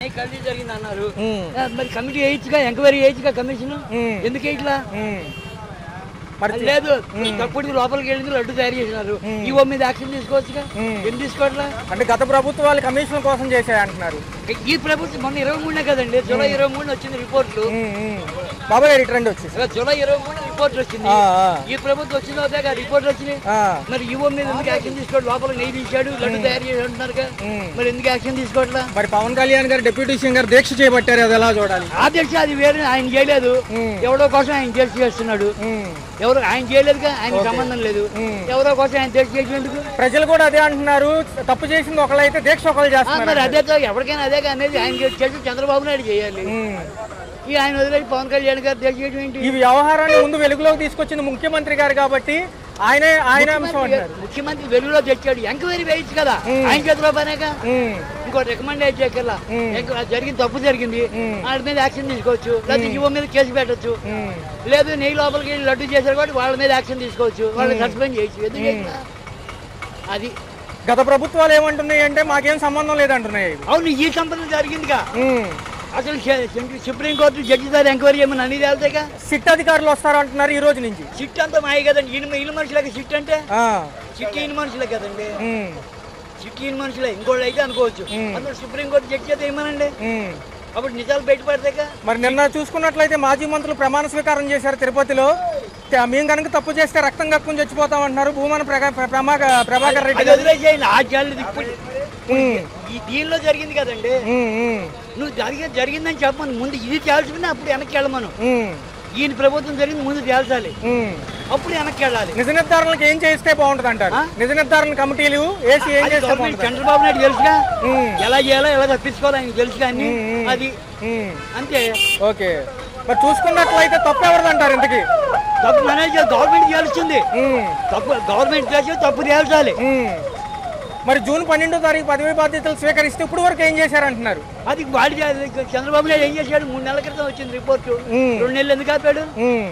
Committee జరిగింది అన్నారు ఉమ్. ఆ, మరి కమిటీ వేయచ్చుగా ఎంక్వైరీ వేయచ్చుగా కమిషన్ ఉమ్. ఎందుకు వేయట్లా ఉమ్. మరి అది లేదు తప్పుడు లోపలికి వెళ్ళింది లడ్డు తయారు చేసినారు ఈవో మీద యాక్షన్ తీసుకోవచ్చుగా ఉమ్. ఎందుకు తీసుకోవట్లా అంటే గత ప్రభుత్వాలు కమిషన్ కోసం చేశాయి అంటున్నారు ఈ ప్రభుత్వం మొన్న ఇరవై మూడునే కదండి జూలై ఇరవై మూడున వచ్చింది రిపోర్ట్లు ఉమ్, ఉమ్. బాబాయ్ గారు ఇటు రండి వచ్చేసి ఇలా జూలై ఇరవై మూడు రిపోర్ట్ వచ్చింది ఆ, ఆ. ఈ ప్రభుత్వం వచ్చిన తర్వాత రిపోర్ట్ వచ్చినాయి ఆ, మరి ఈవో మీద ఎందుకు యాక్షన్ తీసుకోవడం లోపల నెయ్యి తీశాడు లడ్డు తయారు చేసి అంటున్నారుగా ఉమ్. మరి ఎందుకు యాక్షన్ తీసుకోవట్లా మరి పవన్ కళ్యాణ్ గారు డిప్యూటీ సీఎం గారు దీక్ష చేపట్టారు అది ఎలా చూడాలి ఆధ్యక్ష అది వేరే ఆయన చేయలేదు ఉమ్. ఎవడో కోసం ఆయన చేసి చేస్తున్నాడు ఉమ్. ఎవరు ఆయన చేయలేదుగా ఆయన సంబంధం లేదు ఉమ్. ఎవరో కోసం ఆయన చేసి చేసేందుకు ప్రజలు కూడా అదే అంటున్నారు తప్పు చేసింది ఒకళ్ళైతే దీక్ష ఒకళ్ళు ఆ, చేస్తున్నారు మరి అదే తో- ఎవరికైనా అదే అనేది ఆయన చేసి చంద్రబాబు నాయుడు చేయాలి ఉమ్. ఈ ఆయన వదిలేసి పవన్ కళ్యాణ్ గారు చేసి చేయడం ఏంటి ఈ వ్యవహారాన్ని ముందు వెలుగులోకి తీసుకొచ్చింది ముఖ్యమంత్రి గారు కాబట్టి ఆయనే ఆయన అంశం ముఖ్యమంత్రి అంటున్నారు ముఖ్యమంత్రి వెలుగులో తెచ్చాడు ఎంక్వైరీ వేయచ్చు కదా ఆయన చేతిలో పనేగా ఉమ్. ఇంకో రికమెండ్ చేయక్కర్లా ఉమ్. ఎంక్వ- జరిగింది తప్పు జరిగింది ఉమ్. వాళ్ళ మీద యాక్షన్ తీసుకోవచ్చు లేదా యువ మీద కేసు పెట్టచ్చు ఉమ్. లేదు నెయ్యి లోపలికి వెళ్ళి లడ్డు చేశారు కాబట్టి వాళ్ళ మీద యాక్షన్ తీసుకోవచ్చు వాళ్ళని సస్పెండ్ చేయొచ్చు ఎందుకు చేయట్లా? అది గత ప్రభుత్వాలు ఏమంటున్నాయి అంటే మాకేం సంబంధం లేదంటున్నాయి ఇవి. అవును ఈ సంబంధం జరిగిందిగా ఉమ్. అసలు సె- సుప్రీంకోర్టు జడ్జి గారు ఎంక్వైరీ చేయమని అన్ని తేలుతాయిగా సిట్ అధికారులు వస్తారు అంటున్నారు ఈ రోజు నుంచి సిట్ అంతా మాయ కదండి ఈయన ఈయన మనుషులకి సిట్ అంటే ఆ. సిట్ ఈయన మనుషులే కదండి ఉమ్. సిట్ ఈయన మనుషులే ఇంకోళ్ళు అయితే అనుకోవచ్చు ఉమ్. అందులో సుప్రీంకోర్టు జడ్జి అయితే ఏమనండి ఉమ్. అప్పుడు నిజాలు బయటపడతాయిగా మరి నిన్న చూసుకున్నట్లయితే మాజీ మంత్రులు ప్రమాణ స్వీకారం చేశారు తిరుపతిలో త- మేము కనుక తప్పు చేస్తే రక్తం కక్కుని చచ్చిపోతాం అంటున్నారు భూమన ప్రగా- ప్ర- ప్రమాగ- ప్రభాకర్ రెడ్డి అది గారు వదిలేసేయండి ఆ చాలు ఇప్పుడు ఉమ్. ఈ దీనిలో జరిగింది కదండి ఉమ్. ఉమ్. నువ్వు జరిగి జరిగిందని చెప్పమను ముందు ఇది తేల్చుకుని అప్పుడు వెనక్కి వెళ్ళమను ఉమ్. ఈయన ప్రభుత్వం జరిగింది ముందు తేల్చాలి ఉమ్. అప్పుడు వెనక్కి వెళ్ళాలి నిజ నిర్ధారణలకు ఏం చేస్తే బాగుంటుంది అంటారు ఆ? నిజ నిర్ధారణ కమిటీలు వేసి ఏం అది చేస్తే గవర్నమెంట్ బాగుంటుంది చంద్రబాబు నాయుడు తెలుసుగా ఉమ్. ఎలా చేయాలో ఎలా తప్పించుకోవాలో ఆయనకు తెలుసు కానీ ఉమ్, ఉమ్. అది ఉమ్. అంతే ఓకే మరి చూసుకున్నట్లయితే తప్పు ఎవరిది అంటారు ఇంతకి తప్పు మేనేజ్ గవర్నమెంట్ తేలుస్తుంది ఉమ్. తప్పు గవర్నమెంట్ చేసి తప్పు తేల్చాలి ఉమ్. మరి జూన్ పన్నెండో తారీఖు పదవి బాధ్యతలు స్వీకరిస్తే ఇప్పుడు వరకు ఏం చేశారంటున్నారు అది వాడి చేయాలి. చంద్రబాబు నాయుడు ఏం చేశాడు మూడు నెలల క్రితం వచ్చింది రిపోర్టు ఉమ్. రెండు నెలలు ఎందుకు ఆపాడు ఉమ్.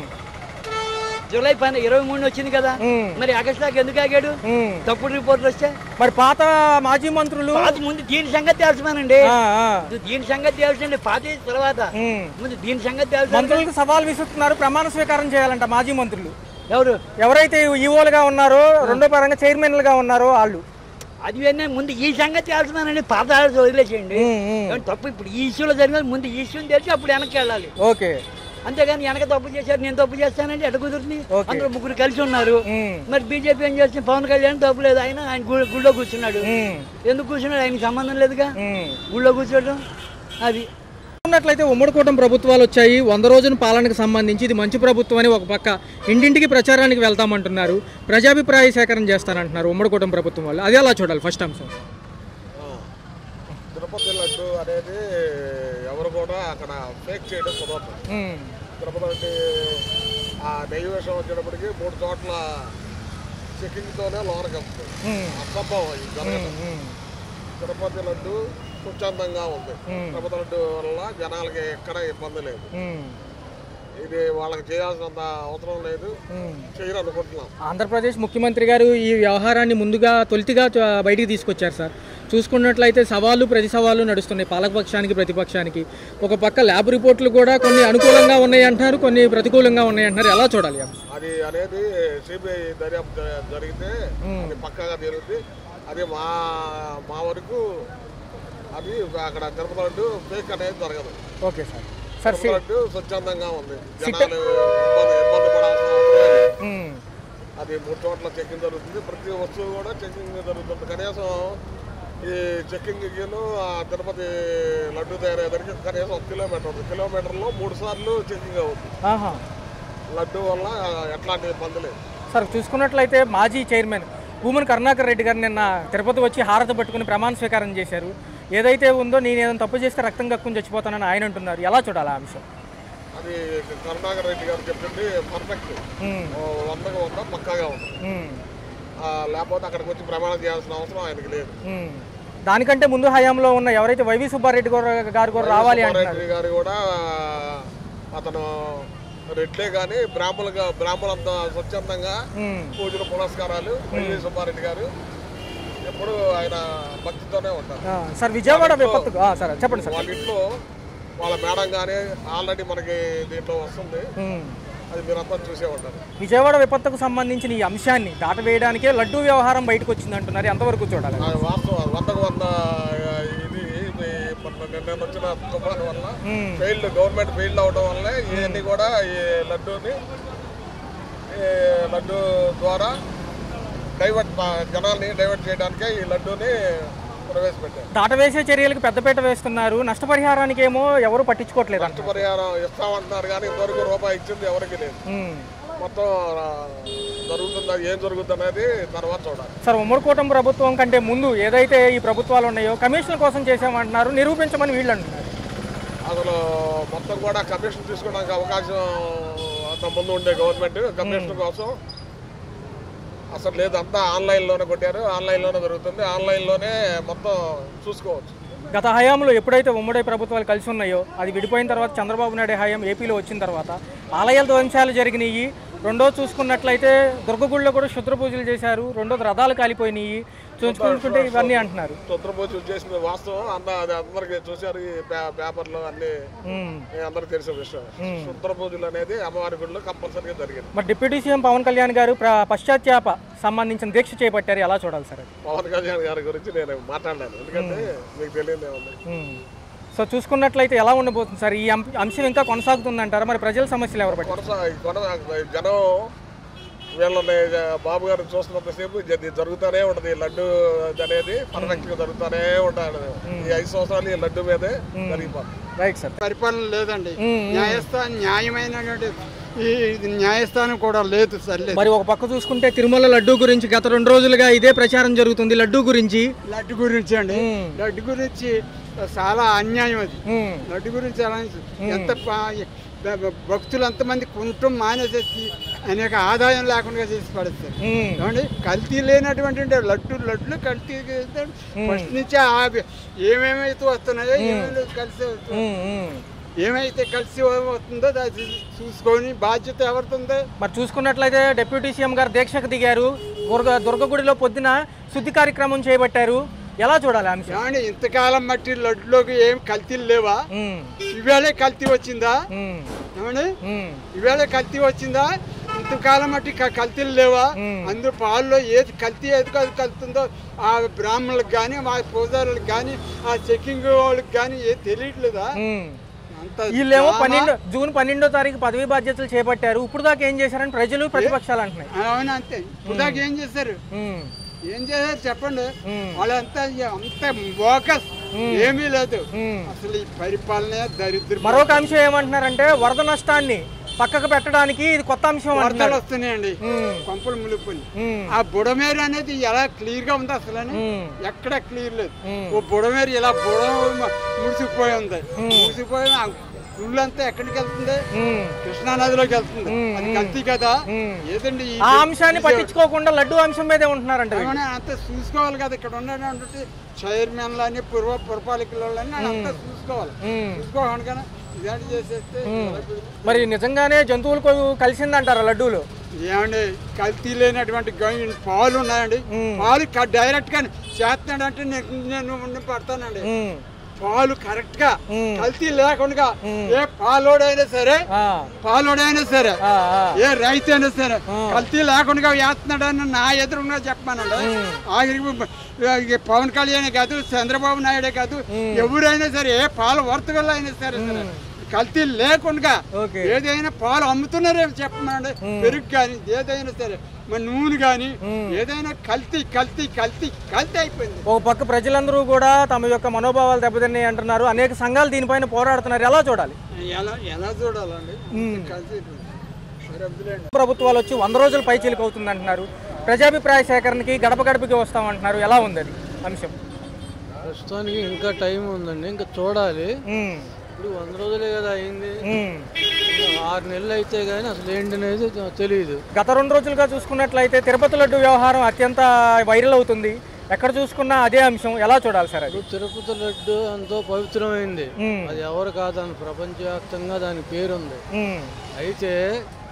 జూలై పని ఇరవై మూడు వచ్చింది కదా ఉమ్. మరి ఆగస్టు దాకా ఎందుకు ఆగాడు ఉమ్. తప్పుడు రిపోర్ట్లు వస్తే మరి పాత మాజీ మంత్రులు పాత ముందు దీని సంగతి తెలుసుమానండి ఆ, ఆ. దీని సంగతి తెలుసండి పాత తర్వాత ఉమ్. ముందు దీని సంగతి తెలుసు మంత్రులకు సవాల్ విసురుతున్నారు ప్రమాణ స్వీకారం చేయాలంట మాజీ మంత్రులు ఎవరు ఎవరైతే ఈవోలుగా ఉన్నారో రెండో పరంగా చైర్మన్లుగా ఉన్నారో వాళ్ళు అది విన్నా ముందు ఈ సంగతి తెలుసుమానండి పాత ఆలోచన వదిలేసేయండి ఉమ్, ఉమ్. ఏమంటే తప్పు ఇప్పుడు ఈ ఇష్యూలో జరిగినది ముందు ఈ ఇష్యూని తెలిసి అప్పుడు వెనక్కి వెళ్ళాలి ఓకే అంతేగాని వెనక తప్పు చేశారు నేను తప్పు చేస్తానంటే ఎట కుదురుతుంది ఓకే. అందరూ ముగ్గురు కలిసి ఉన్నారు ఉమ్. మరి బీజేపీ ఏం చేస్తుంది పవన్ కళ్యాణ్ తప్పు లేదు ఆయన ఆయన గు- గుళ్ళో కూర్చున్నాడు ఉమ్. ఎందుకు కూర్చున్నాడు ఆయనకి సంబంధం లేదుగా ఉమ్. గుళ్ళో కూర్చోవడం అది ఉన్నట్లయితే ఉమ్మడి కూటమి ప్రభుత్వాలు వచ్చాయి వంద రోజుల పాలనకు సంబంధించి ఇది మంచి ప్రభుత్వం అని ఒక పక్క ఇంటింటికి ప్రచారానికి వెళ్తామంటున్నారు ప్రజాభిప్రాయ సేకరణ చేస్తానంటున్నారు ఉమ్మడి కూటమి ప్రభుత్వం వాళ్ళు అది ఎలా చూడాలి ఫస్ట్ అంశం తిరుపతి లడ్డు అనేది ఎవరు కూడా అక్కడ ఫేక్ చేయడం కుదరదు ఉమ్. తిరుపతి లడ్డు ఆ నెయ్యి విషయం వచ్చేటప్పటికి మూడు చోట్ల చెకింగ్తోనే లోనకి వెళ్తుంది ఉమ్. అసంభవం ఇది జరగదు ఉమ్. తిరుపతి లడ్డు స్వచ్ఛందంగా ఉంది మ్మ్. తిరుపతి లడ్డు వల్ల జనాలకి ఎక్కడ ఇబ్బంది లేదు ఉమ్. ఇది వాళ్ళకి చేయాల్సినంత అవసరం లేదు ఉమ్. చేయరు అనుకుంటున్నాం ఆంధ్రప్రదేశ్ ముఖ్యమంత్రి గారు ఈ వ్యవహారాన్ని ముందుగా తొలితిగా చ- బయటికి తీసుకొచ్చారు సార్ చూసుకున్నట్లయితే సవాళ్ళు ప్రతి సవాళ్ళు నడుస్తున్నాయి పాలకపక్షానికి ప్రతిపక్షానికి ఒక పక్క ల్యాబ్ రిపోర్ట్లు కూడా కొన్ని అనుకూలంగా ఉన్నాయి అంటున్నారు కొన్ని ప్రతికూలంగా ఉన్నాయి అంటున్నారు ఎలా చూడాలి అవి? అది అనేది సిబిఐ దర్యాప్తు జ- జరిగితే మ్మ్. అది పక్కాగా జరుగుతుంది అది మా మా వరకు అది అక్కడ తిరుపతి లడ్డు ఫేక్ అనేది జరగదు okay sir sir Tirupati laddu స్వచ్ఛందంగా ఉంది జనాలు ఇబ్బంది ఇబ్బంది పడాల్సిన అవసరం లేదు ఉమ్. అది మూడు చోట్ల చెకింగ్ జరుగుతుంది ప్రతి వస్తువు కూడా చెకింగ్ జరుగుతుంది కనీసం ఈ చెకింగ్ ఆ తిరుపతి లడ్డు తయారయ్యేదానికి కనీసం ఒక కిలోమీటర్ ఉంది కిలోమీటర్లో మూడు సార్లు చెకింగ్ అవుతుంది ఆహా లడ్డు వల్ల ఎట్లాంటి ఇబ్బంది లేదు సార్ చూసుకున్నట్లయితే మాజీ చైర్మన్ భూమన్ కరుణాకర్ రెడ్డి గారు నిన్న తిరుపతి వచ్చి హారత పట్టుకుని ప్రమాణ స్వీకారం చేశారు ఏదైతే ఉందో నేను ఏదైనా తప్పు చేస్తే రక్తం కక్కుని చచ్చిపోతానని ఆయన అంటున్నారు ఎలా చూడాలి ఆ అంశం అది కరుణాకర్ రెడ్డి గారు చెప్పింది పర్ఫెక్ట్ ఉమ్. ఓ వందకు వంద పక్కాగా ఉంది ఉమ్. ఆ, లేకపోతే అక్కడికి వచ్చి ప్రమాణం చేయాల్సిన అవసరం ఆయనకి లేదు ఉమ్. దానికంటే ముందు హయాంలో ఉన్న ఎవరైతే వైవి సుబ్బారెడ్డి గారు గారు కూడా రావాలి అంటున్నారు రెడ్డి గారు కూడా అతను రెడ్లే కానీ బ్రాహ్మణులుగా బ్రాహ్మణులంతా స్వచ్ఛందంగా ఉమ్. పూజలు పురస్కారాలు వైవి సుబ్బారెడ్డి గారు ఎప్పుడు ఆయన భక్తితోనే ఉంటారు ఆ, సార్ విజయవాడ విపత్తు ఆ, సార్ చెప్పండి సార్ వాళ్ళ ఇంట్లో వాళ్ళ మేడం కానీ ఆల్రెడీ మనకి దీంట్లో వస్తుంది ఉమ్. అది మీరంతా చూసే ఉంటారు విజయవాడ విపత్తుకు సంబంధించిన ఈ అంశాన్ని దాటవేయడానికే లడ్డూ వ్యవహారం బయటకు వచ్చింది అంటున్నారు ఎంతవరకు చూడాలి అది వాస్తవం వందకు వంద ఆ, ఇది ఇది మన నిన్న వచ్చిన తుఫాను వల్ల ఉమ్. ఫెయిల్డ్ గవర్నమెంట్ ఫెయిల్డ్ అవడం వల్లే ఇవన్నీ కూడా ఈ లడ్డూని ఈ లడ్డు ద్వారా డైవర్ట్ జనాల్ని డైవర్ట్ చేయడానికే ఈ లడ్డూని ప్రవేశపెట్టారు దాటవేసే చర్యలకు పెద్దపీట వేస్తున్నారు నష్టపరిహారానికి ఏమో ఎవరు పట్టించుకోవట్లేదు అంట నష్టపరిహారం ఇస్తామంటున్నారు కానీ ఇంతవరకు రూపాయి ఇచ్చింది ఎవరికి లేదు ఉమ్. మొత్తం ఆ, జరుగుతుందా ఏం జరుగుతుంది అనేది తర్వాత చూడాలి సార్ ఉమ్మడి కూటమి ప్రభుత్వం కంటే ముందు ఏదైతే ఈ ప్రభుత్వాలు ఉన్నాయో కమిషన్ కోసం చేసామంటున్నారు నిరూపించమని వీళ్ళు అంటున్నారు అసలు మొత్తం కూడా కమిషన్ తీసుకోవడానికి అవకాశం అంత ముందు ఉండే గవర్నమెంట్ కమిషన్ కోసం అసలు లేదు అంతా ఆన్లైన్లోనే కొట్టారు ఆన్లైన్లోనే జరుగుతుంది ఆన్లైన్లోనే మొత్తం చూసుకోవచ్చు గత హయాంలో ఎప్పుడైతే ఉమ్మడి ప్రభుత్వాలు కలిసి ఉన్నాయో అది విడిపోయిన తర్వాత చంద్రబాబు నాయుడు హయాం ఏపీలో వచ్చిన తర్వాత ఆలయాల ధ్వంసాలు జరిగినాయి రెండో చూసుకున్నట్లయితే దుర్గగుడిలో కూడా శుద్ర పూజలు చేశారు రెండోది రథాలు కాలిపోయినాయి చూసుకుంటుంటే ఇవన్నీ అంటున్నారు చుత్రపోజు చేసిన వాస్తవం అంత అది అందరికి చూశారు ఈ పే- పేపర్లో అన్ని ఉమ్. అందరికి తెలిసిన విషయం శుద్ర పూజలు అనేది అమ్మవారి గుడిలో కంపల్సరీగా జరిగింది మరి డిప్యూటీ సీఎం పవన్ కళ్యాణ్ గారు ప్ర- పశ్చాత్తాప సంబంధించిన దీక్ష చేపట్టారు ఎలా చూడాలి సార్ అది పవన్ కళ్యాణ్ గారి గురించి నేను మాట్లాడలేను ఎందుకంటే మీకు తెలియదే ఉంది ఉమ్. సో చూసుకున్నట్లయితే ఎలా ఉండబోతుంది సార్ ఈ అంశ- అంశం ఇంకా కొనసాగుతుందంటారా మరి ప్రజల సమస్యలు ఎవరు పట్టారు కొనసా కొన జనం వీళ్ళని బాబు గారు చూస్తున్నంతసేపు ఇది జరుగుతూనే ఉంటుంది ఈ లడ్డు అనేది పర్ఫెక్ట్ గా జరుగుతూనే ఉంటాడు ఈ ఐదు సంవత్సరాలు ఈ లడ్డు మీదే జరిగిపోతుంది రైట్ సార్ పరిపాలన లేదండి మ్మ్. న్యాయస్థానం న్యాయమైనటువంటి ఈ ఇది న్యాయస్థానం కూడా లేదు సర్లేదు మరి ఒక పక్క చూసుకుంటే తిరుమల లడ్డు గురించి గత రెండు రోజులుగా ఇదే ప్రచారం జరుగుతుంది లడ్డు గురించి లడ్డు గురించి అండి మ్మ్. లడ్డు గురించి చాలా అన్యాయం అది ఉమ్. లడ్డు గురించి ఎలా ఎంత పా- భ- భ- భక్తులు అంతమంది కొనటం మానేసేసి అనేక ఆదాయం లేకుండా చేసి పడేస్తారు ఉమ్. ఏమండి కల్తీ లేనటువంటి అంటే లడ్డు లడ్లు కల్తీ ఫస్ట్ నుంచి ఆ- ఏమేమైతే వస్తున్నాయో ఏమేమి కలిసి వస్తున్నాయో ఉమ్, ఉమ్. ఏమైతే కలిసి వస్తుందో అది చూసుకొని బాధ్యత ఎవరితుందో మరి చూసుకున్నట్లయితే డిప్యూటీ సీఎం గారు దీక్షకు దిగారు దుర్గ దుర్గగుడిలో పొద్దున శుద్ధి కార్యక్రమం చేపట్టారు ఎలా చూడాలి ఆ అంశం ఏమండి ఇంతకాలం మట్టి లడ్డులోకి ఏం కల్తీలు లేవా ఉమ్, ఇవేళే కల్తీ వచ్చిందా ఉమ్, ఏమండి ఉమ్, ఇవేళ కల్తీ వచ్చిందా ఇంతకాలం మట్టి క- కల్తీలు లేవా మ్మ్. అందరూ పాల్లో ఏది కల్తీ ఏది అది కలుతుందో ఆ బ్రాహ్మణులకు కానీ మా పూజారులకు కానీ ఆ చెక్కింగ్ వాళ్ళకి కానీ ఏది తెలియట్లేదా ఉమ్. అంత వీళ్ళేమో డ్రామా. పన్నెండు జూన్ పన్నెండో తారీఖు పదవి బాధ్యతలు చేపట్టారు ఇప్పుడు దాకా ఏం చేశారని ప్రజలు ప్రతిపక్షాలు అంటున్నాయి అవును అంతే ఇప్పుడు దాకా ఏం చేశారు ఉమ్, ఏం చేశారు చెప్పండి మ్మ్. వాళ్ళంతా అంత బోకస్ ఏమీ లేదు ఉమ్. అసలు ఈ పరిపాలన దరిద్రం మరొక అంశం ఏమంటున్నారంటే వరద నష్టాన్ని పక్కకు పెట్టడానికి ఇది కొత్త అంశం వరదలు అంటున్నారు వస్తున్నాయండి ఉమ్, పంపులు ములుపుని ఉమ్, ఆ బుడమేరు అనేది ఎలా క్లియర్ గా ఉంది అసలు అని ఉమ్, ఎక్కడ క్లియర్ లేదు ఉమ్. ఓ బుడమేరు ఇలా బుడ ముడిసిపోయి ఉంది ముడిసిపోయి ఆ గుళ్ళంతా ఎక్కడికి వెళ్తుంది ఉమ్. కృష్ణా నదిలోకి వెళ్తుంది ఉమ్, అది ఉమ్. కల్తీ కదా ఉమ్. ఏదండి ఈ ఆ అంశాన్ని పట్టించుకోకుండా లడ్డు అంశం మీదే ఉంటున్నారంట వీళ్ళు. ఏమన్నా అంత చూసుకోవాలి కదా ఇక్కడ ఉన్నటువంటి చైర్మన్లు అని పూర్వ పురపాలికలు అని అంతా చూసుకోవాలి ఉమ్. చూసుకోవాలి కానీ ఇదాంటి చేసేస్తే మరి నిజంగానే జంతువులకు కలిసిందంటారా లడ్డూలు ఏమండి కల్తీ లేనటువంటి గై- పాలు ఉన్నాయండి ఉమ్. పాలు క- డైరెక్ట్ గా చేస్తున్నాడంటే నేను నేను ఉండి పడతానండి ఉమ్, పాలు కరెక్ట్ గా ఉమ్. కల్తీ లేకుండా ఉమ్. ఏ పాలోడైనా సరే ఆ, పాలోడైనా సరే ఆ, ఆ. ఏ రైతు అయినా సరే ఉమ్. కల్తీ లేకుండా వేస్తున్నాడని నా ఎదురుగా చెప్పానండి ఆఖరికి ఇక పవన్ కళ్యాణ్ కాదు చంద్రబాబు నాయుడే కాదు ఎవరైనా సరే ఏ పాల వర్తకులు అయినా సరే సరే కల్తీ లేకుండా ఓకే. ఏదైనా పాలు అమ్ముతున్నారేమో చెప్పమండి పెరుగు కానీ ఏదైనా సరే మన నూనె కానీ ఏదైనా కల్తీ కల్తీ కల్తీ కల్తీ అయిపోయింది ఒక పక్క ప్రజలందరూ కూడా తమ యొక్క మనోభావాలు దెబ్బతిన్నాయి అంటున్నారు అనేక సంఘాలు దీనిపైన పోరాడుతున్నారు ఎలా చూడాలి ఎలా ఎలా చూడాలండి కల్తీ అయిపోయింది. సరే వదిలేండి. ప్రభుత్వాలు వచ్చి వంద రోజులు పైచీలకు అవుతుంది అంటున్నారు ప్రజాభిప్రాయ సేకరణకి గడప గడపకి వస్తామంటున్నారు ఎలా ఉంది అది అంశం ప్రస్తుతానికి ఇంకా టైం ఉందండి ఇంకా చూడాలి ఉమ్, ఇప్పుడు వంద రోజులే కదా అయింది ఉమ్. ఇంకా ఆరు నెలలు అయితే కానీ అసలు ఏంటనేది తెలియదు గత రెండు రోజులుగా చూసుకున్నట్లయితే తిరుపతి లడ్డు వ్యవహారం అత్యంత వైరల్ అవుతుంది ఎక్కడ చూసుకున్నా అదే అంశం ఎలా చూడాలి సార్ అది ఇప్పుడు తిరుపతి లడ్డు ఎంతో పవిత్రమైంది ఉమ్, అది ఎవరు కాదని ప్రపంచవ్యాప్తంగా దాని పేరుంది ఉమ్, అయితే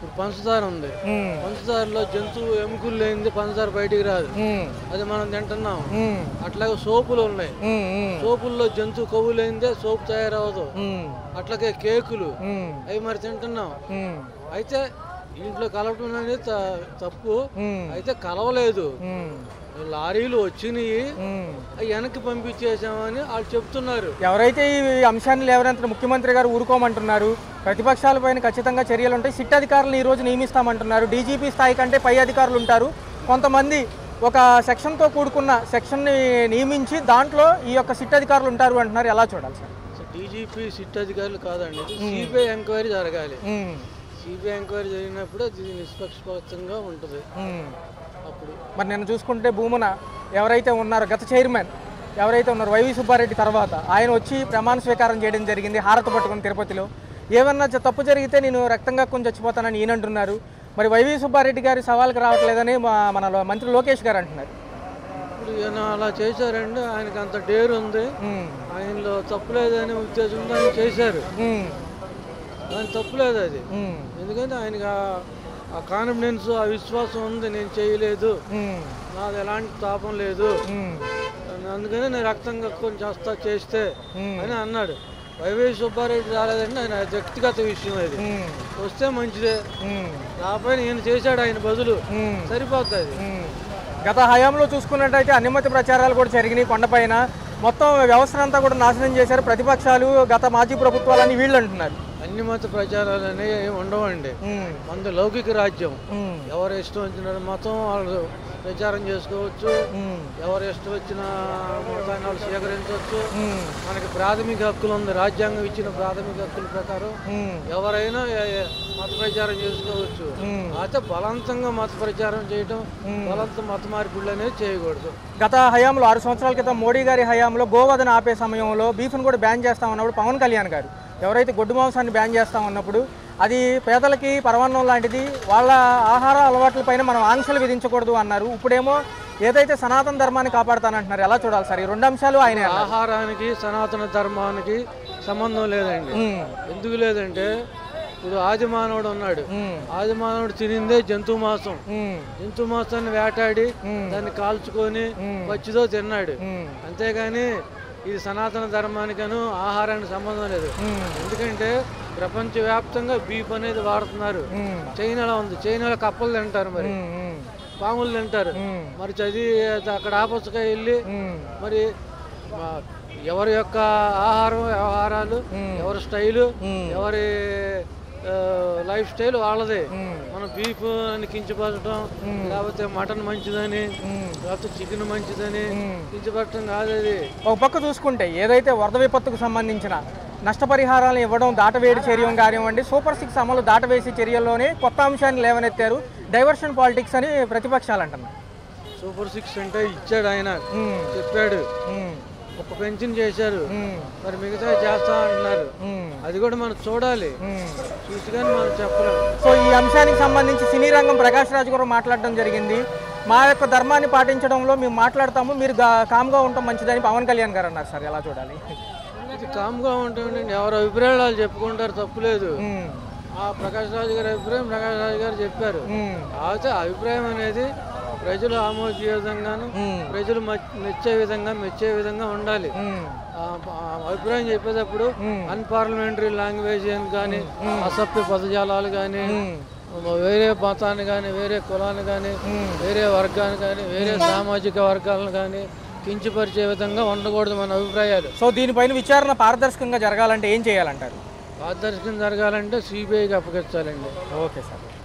ఇప్పుడు పంచదార ఉంది ఉమ్, పంచదారలో జంతువు ఎముకలు లేనిది పంచదార బయటికి రాదు ఉమ్, అది మనం తింటున్నాం ఉమ్, అట్లాగే సోపులు ఉన్నాయి ఉమ్, ఉమ్, సోపుల్లో జంతువు కొవ్వు లేనిదే సోపు తయారవదు ఉమ్, అట్లాగే కేకులు ఉమ్, అవి మరి తింటున్నాం ఉమ్, అయితే ఇంట్లో కలవటం అనేది త- తప్పు ఉమ్, అయితే కలవలేదు ఉమ్, లారీలు వచ్చినాయి ఉమ్. అవి వెనక్కి పంపించేసామని వాళ్ళు చెప్తున్నారు ఎవరైతే ఈ అంశాన్ని లేవనెత్తిన ముఖ్యమంత్రి గారు ఊరుకోమంటున్నారు ప్రతిపక్షాలపైన ఖచ్చితంగా చర్యలు ఉంటాయి సిట్ అధికారులను ఈ రోజు నియమిస్తామంటున్నారు డీజీపీ స్థాయి కంటే పై అధికారులు ఉంటారు కొంతమంది ఒక సెక్షన్తో కూడుకున్న సెక్షన్ని నియమించి దాంట్లో ఈ యొక్క సిట్ అధికారులు ఉంటారు అంటున్నారు ఎలా చూడాలి సార్ డీజీపీ సిట్ అధికారులు కాదండి సిబిఐ ఎంక్వైరీ జరగాలి ఉమ్, సిబిఐ ఎంక్వైరీ జరిగినప్పుడు అది నిష్పక్షపాతంగా ఉంటుంది ఉమ్. అప్పుడు మరి నేను చూసుకుంటే భూమున ఎవరైతే ఉన్నారో గత చైర్మన్ ఎవరైతే ఉన్నారో వైవి సుబ్బారెడ్డి తర్వాత ఆయన వచ్చి ప్రమాణ స్వీకారం చేయడం జరిగింది హారత పట్టుకుని తిరుపతిలో ఏమన్నా చ- తప్పు జరిగితే నేను రక్తంగా కొంచెం చచ్చిపోతానని ఈయన అంటున్నారు మరి వైవి సుబ్బారెడ్డి గారి సవాల్కి రావట్లేదని మా- మన లో- మంత్రి లోకేష్ గారు అంటున్నారు ఇప్పుడు ఈయన అలా చేశారండి ఆయనకి అంత డేర్ ఉంది ఉమ్, ఆయనలో తప్పులేదనే ఉద్దేశంతో ఆయన చేశారు ఉమ్, ఆయన తప్పులేదు అది ఉమ్, ఎందుకంటే ఆయనకి ఆ- ఆ కాన్ఫిడెన్స్ ఆ విశ్వాసం ఉంది నేను చేయలేదు ఉమ్, నాది ఎలాంటి తాపం లేదు ఉమ్, అని అందుకని నేను రక్తం కక్కుని చేస్తా చేస్తే ఉమ్, అని అన్నాడు వైవై సుబ్బారెడ్డి రాలేదంటే ఆయన వ్యక్తిగత విషయం అది ఉమ్, వస్తే మంచిదే ఉమ్, రాబోయే ఈయన చేశాడు ఆయన బదులు ఉమ్. సరిపోతుంది ఉమ్. గత హయాంలో చూసుకున్నట్టయితే అనుమతి ప్రచారాలు కూడా జరిగినాయి కొండపైన మొత్తం వ్యవస్థ అంతా కూడా నాశనం చేశారు ప్రతిపక్షాలు గత మాజీ ప్రభుత్వాలని వీళ్ళు అంటున్నారు అన్ని మత ప్రచారాలు అనేవి ఏమి ఉండవండి ఉమ్, మనది లౌకిక రాజ్యం ఉమ్, ఎవరు ఇష్టం వచ్చిన మతం వాళ్ళు ప్రచారం చేసుకోవచ్చు ఉమ్, ఎవరు ఇష్టం వచ్చిన మతాన్ని వాళ్ళు స్వీకరించవచ్చు ఉమ్, మనకి ప్రాథమిక హక్కులు ఉంది రాజ్యాంగం ఇచ్చిన ప్రాథమిక హక్కుల ప్రకారం ఉమ్, ఎవరైనా ఏ- ఏ మత ప్రచారం చేసుకోవచ్చు ఉమ్. అయితే బలవంతంగా మత ప్రచారం చేయటం బలవంతం మత మార్పిడులు అనేది చేయకూడదు గత హయాంలో ఆరు సంవత్సరాల క్రితం మోడీ గారి హయాంలో గోవధన ఆపే సమయంలో బీఫ్ను కూడా బ్యాన్ చేస్తామన్నప్పుడు పవన్ కళ్యాణ్ గారు ఎవరైతే గొడ్డు మాంసాన్ని బ్యాన్ చేస్తామన్నప్పుడు అది పేదలకి పరమాన్నం లాంటిది వాళ్ళ ఆహార అలవాట్లపైన మనం ఆంక్షలు విధించకూడదు అన్నారు ఇప్పుడేమో ఏదైతే సనాతన ధర్మాన్ని కాపాడుతానంటున్నారు ఎలా చూడాలి సార్ ఈ రెండు అంశాలు ఆయనే అన్నారు. ఆహారానికి సనాతన ధర్మానికి సంబంధం లేదండి ఉమ్, ఎందుకు లేదంటే ఇప్పుడు ఆది మానవుడు ఉన్నాడు ఉమ్, ఆది మానవుడు తినిందే జంతు మాంసం ఉమ్, జంతు మాంసాన్ని వేటాడి ఉమ్. దాన్ని కాల్చుకొని ఉమ్. పచ్చిదో తిన్నాడు ఉమ్, అంతేగాని ఇది సనాతన ధర్మానికను ఆహారానికి సంబంధం లేదు ఉమ్, ఎందుకంటే ప్రపంచవ్యాప్తంగా బీఫ్ అనేది వాడుతున్నారు ఉమ్, చైనాలో ఉంది చైనాలో కప్పలు తింటారు మరి ఉమ్, ఉమ్, పాములు తింటారు ఉమ్, మరి చదివి అక్కడ ఆపచ్చుగా వెళ్ళి ఉమ్, మరి ఆ, ఎవరి యొక్క ఆహారం వ్యవహారాలు ఎవరి స్టైలు మ్మ్. ఎవరి ఆ, లైఫ్ స్టైల్ వాళ్ళదే మ్మ్. మనం బీఫ్ అని కించపరచడం లేకపోతే మటన్ మంచిదని మ్మ్. లేకపోతే చికెన్ మంచిదని మ్మ్. కించపరచడం కాదు అది ఒక పక్క చూసుకుంటే ఏదైతే వరద విపత్తుకు సంబంధించిన నష్టపరిహారాలను ఇవ్వడం దాటవేడి చర్యం కానివ్వండి సూపర్ సిక్స్ అమలు దాటవేసి చర్యల్లోనే కొత్త అంశాన్ని లేవనెత్తారు డైవర్షన్ పాలిటిక్స్ అని ప్రతిపక్షాలు అంటున్నారు సూపర్ సిక్స్ అంటే ఇచ్చాడు ఆయన మ్మ్. చెప్పాడు మ్మ్. ఒక పెన్షన్ చేశారు మ్మ్. మరి మిగతా చేస్తా అంటున్నారు మ్మ్. అది కూడా మనం చూడాలి మ్మ్. చూసి కానీ మనం చెప్పలేం సో ఈ అంశానికి సంబంధించి సినీ రంగం ప్రకాష్ రాజు కూడా మాట్లాడడం జరిగింది మా యొక్క ధర్మాన్ని పాటించడంలో మేము మాట్లాడతాము మీరు గా- కామ్గా ఉండటం మంచిదని పవన్ కళ్యాణ్ గారు అన్నారు సార్ ఎలా చూడాలి ఇది కామ్గా ఉంటుంది ఎవరి అభిప్రాయాలు వాళ్ళు చెప్పుకుంటారు తప్పులేదు మ్మ్. ఆ ప్రకాష్ రాజు గారి అభిప్రాయం ప్రకాష్ రాజు గారు చెప్పారు మ్మ్. కాకపోతే అభిప్రాయం అనేది ప్రజలు ఆమోదించే విధంగాను మ్మ్. ప్రజలు మచ్- మెచ్చే విధంగా మెచ్చే విధంగా ఉండాలి మ్మ్. ఆ ఆ అభిప్రాయం చెప్పేటప్పుడు మ్మ్. అన్పార్లమెంటరీ లాంగ్వేజ్ అని కానీ అసభ్య పదజాలాలు కానీ మ్మ్. వేరే మతాన్ని కానీ వేరే కులాన్ని కానీ వేరే వర్గాన్ని కానీ వేరే సామాజిక వర్గాలను కానీ కించపరిచే విధంగా ఉండకూడదు మన అభిప్రాయాలు సో దీనిపైన విచారణ పారదర్శకంగా జరగాలంటే ఏం చేయాలంటారు పారదర్శకం జరగాలంటే సిబిఐకి అప్పగించాలండి ఓకే సార్